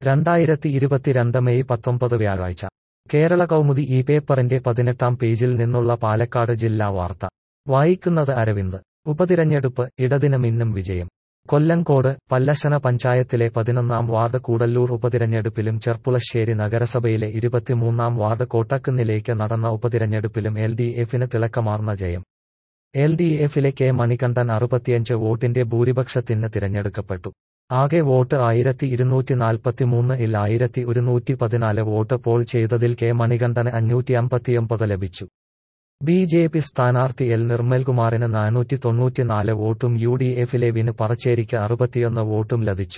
രണ്ടായിരത്തി ഇരുപത്തിരണ്ട് മെയ് പത്തൊമ്പത് വ്യാഴാഴ്ച കേരള കൗമുദി ഈ പേപ്പറിന്റെ പതിനെട്ടാം പേജിൽ നിന്നുള്ള പാലക്കാട് ജില്ലാ വാർത്ത വായിക്കുന്നത് അരവിന്ദ് ഉപതിരഞ്ഞെടുപ്പ് ഇടതിന് മിന്നും വിജയം കൊല്ലങ്കോട് പല്ലശന പഞ്ചായത്തിലെ പതിനൊന്നാം വാർഡ് കൂടല്ലൂർ ഉപതിരഞ്ഞെടുപ്പിലും ചെർപ്പുളശ്ശേരി നഗരസഭയിലെ ഇരുപത്തിമൂന്നാം വാർഡ് കോട്ടക്കുന്നിലേക്ക് നടന്ന ഉപതിരഞ്ഞെടുപ്പിലും എൽ ഡി എഫിന് തിളക്കമാർന്ന ജയം എൽ ഡി എഫിലെ കെ മണികണ്ഠൻ അറുപത്തിയഞ്ച് വോട്ടിന്റെ ഭൂരിപക്ഷത്തിന് തിരഞ്ഞെടുക്കപ്പെട്ടു ആകെ വോട്ട് ആയിരത്തി ഇരുന്നൂറ്റി നാൽപ്പത്തിമൂന്ന് ഇൽ ആയിരത്തി ഒരുന്നൂറ്റി പതിനാല് വോട്ട് പോൾ ചെയ്തതിൽ കെ മണികണ്ഠന് അഞ്ഞൂറ്റി അമ്പത്തിയൊമ്പത് ലഭിച്ചു ബി ജെ പി സ്ഥാനാർത്ഥി എൽ നിർമ്മൽകുമാറിന് നാനൂറ്റി തൊണ്ണൂറ്റിനാല് വോട്ടും യു ഡി എഫിലെ വിന് പറച്ചേരിക്ക് അറുപത്തിയൊന്ന് വോട്ടും ലഭിച്ചു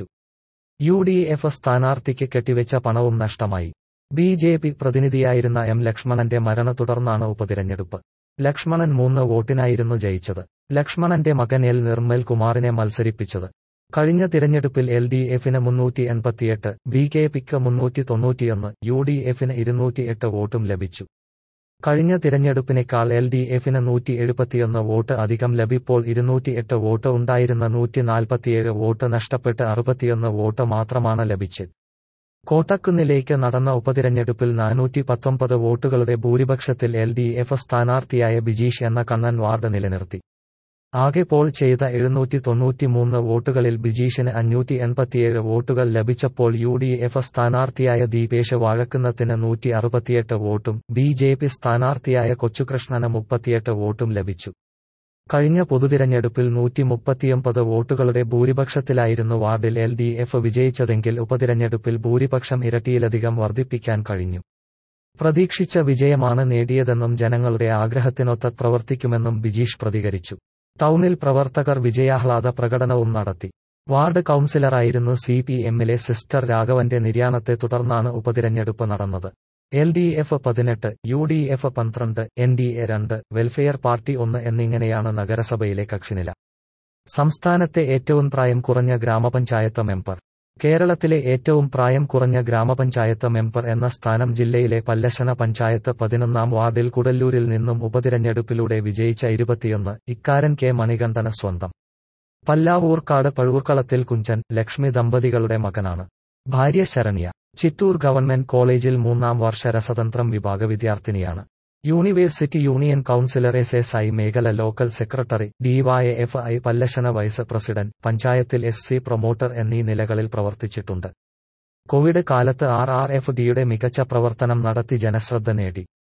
യു ഡി എഫ് സ്ഥാനാർത്ഥിക്ക് കെട്ടിവെച്ച പണവും നഷ്ടമായി ബി ജെ പി പ്രതിനിധിയായിരുന്ന എം ലക്ഷ്മണന്റെ മരണ തുടർന്നാണ് ഉപതിരഞ്ഞെടുപ്പ് ലക്ഷ്മണൻ മൂന്ന് വോട്ടിനായിരുന്നു ജയിച്ചത് ലക്ഷ്മണന്റെ മകൻ എൽ നിർമ്മൽ കുമാറിനെ മത്സരിപ്പിച്ചത് കഴിഞ്ഞ തിരഞ്ഞെടുപ്പിൽ എൽ ഡി എഫിന് മുന്നൂറ്റി എൺപത്തിയെട്ട് ബി കെ പിക്ക് മുന്നൂറ്റി തൊണ്ണൂറ്റിയൊന്ന് യു ഡി എഫിന് ഇരുന്നൂറ്റിയെട്ട് വോട്ടും ലഭിച്ചു കഴിഞ്ഞ തിരഞ്ഞെടുപ്പിനേക്കാൾ എൽ ഡി എഫിന് നൂറ്റി എഴുപത്തിയൊന്ന് വോട്ട് അധികം ലഭിപ്പോൾ ഇരുന്നൂറ്റിയെട്ട് വോട്ട് ഉണ്ടായിരുന്ന നൂറ്റി നാൽപ്പത്തിയേഴ് വോട്ട് നഷ്ടപ്പെട്ട് അറുപത്തിയൊന്ന് വോട്ട് മാത്രമാണ് ലഭിച്ചത് കോട്ടക്കുന്നിലേക്ക് നടന്ന ഉപതിരഞ്ഞെടുപ്പിൽ നാനൂറ്റി പത്തൊമ്പത് വോട്ടുകളുടെ ഭൂരിപക്ഷത്തിൽ എൽ ഡി എഫ് സ്ഥാനാർത്ഥിയായ ബിജീഷ് എന്ന കണ്ണൻ വാർഡ് നിലനിർത്തി ആകെ പോൾ ചെയ്ത എഴുന്നൂറ്റി തൊണ്ണൂറ്റിമൂന്ന് വോട്ടുകളിൽ ബിജീഷിന് അഞ്ഞൂറ്റി എൺപത്തിയേഴ് വോട്ടുകൾ ലഭിച്ചപ്പോൾ യു ഡി എഫ് സ്ഥാനാർത്ഥിയായ ദീപേഷ് വാഴക്കുന്നത്തിന് നൂറ്റി അറുപത്തിയെട്ട് വോട്ടും ബി ജെ പി സ്ഥാനാർത്ഥിയായ കൊച്ചുകൃഷ്ണന് മുപ്പത്തിയെട്ട് വോട്ടും ലഭിച്ചു കഴിഞ്ഞ പൊതുതിരഞ്ഞെടുപ്പിൽ നൂറ്റി മുപ്പത്തിയൊമ്പത് വോട്ടുകളുടെ ഭൂരിപക്ഷത്തിലായിരുന്നു വാർഡിൽ എൽ ഡി എഫ് വിജയിച്ചതെങ്കിൽ ഉപതിരഞ്ഞെടുപ്പിൽ ഭൂരിപക്ഷം ഇരട്ടിയിലധികം വർദ്ധിപ്പിക്കാൻ കഴിഞ്ഞു പ്രതീക്ഷിച്ച വിജയമാണ് നേടിയതെന്നും ജനങ്ങളുടെ ആഗ്രഹത്തിനൊത്ത പ്രവർത്തിക്കുമെന്നും ബിജീഷ് പ്രതികരിച്ചു ടൗണിൽ പ്രവർത്തകർ വിജയാഹ്ലാദ പ്രകടനവും നടത്തി വാർഡ് കൌൺസിലറായിരുന്നു സി പി എമ്മിലെ സിസ്റ്റർ രാഘവന്റെ നിര്യാണത്തെ തുടർന്നാണ് ഉപതിരഞ്ഞെടുപ്പ് നടന്നത് എൽ ഡി എഫ് പതിനെട്ട് യു ഡി എഫ് പന്ത്രണ്ട് എൻ ഡി എ രണ്ട് വെൽഫെയർ പാർട്ടി ഒന്ന് എന്നിങ്ങനെയാണ് നഗരസഭയിലെ കക്ഷിനില സംസ്ഥാനത്തെ ഏറ്റവും പ്രായം കുറഞ്ഞ ഗ്രാമപഞ്ചായത്ത് മെമ്പർ കേരളത്തിലെ ഏറ്റവും പ്രായം കുറഞ്ഞ ഗ്രാമപഞ്ചായത്ത് മെമ്പർ എന്ന സ്ഥാനം ജില്ലയിലെ പല്ലശന പഞ്ചായത്ത് പതിനൊന്നാം വാർഡിൽ കുടല്ലൂരിൽ നിന്നും ഉപതിരഞ്ഞെടുപ്പിലൂടെ വിജയിച്ച ഇരുപത്തിയൊന്ന് ഇക്കാരൻ കെ മണികണ്ഠന സ്വന്തം പല്ലാവൂർക്കാട് പഴുവർക്കളത്തിൽ കുഞ്ചൻ ലക്ഷ്മി ദമ്പതികളുടെ മകനാണ് ഭാര്യ ശരണ്യ ചിറ്റൂർ ഗവൺമെന്റ് കോളേജിൽ മൂന്നാം വർഷ രസതന്ത്രം വിഭാഗ വിദ്യാർത്ഥിനിയാണ് university union councillor S S I മേഖല local secretary D Y F I Pallassana vice president പഞ്ചായത്തിൽ എസ് സി പ്രൊമോട്ടർ എന്നീ നിലകളിൽ പ്രവർത്തിച്ചിട്ടുണ്ട് കോവിഡ് കാലത്ത് ആർ ആർ എഫ് ഡിയുടെ മികച്ച പ്രവർത്തനം നടത്തി ജനശ്രദ്ധ നേടി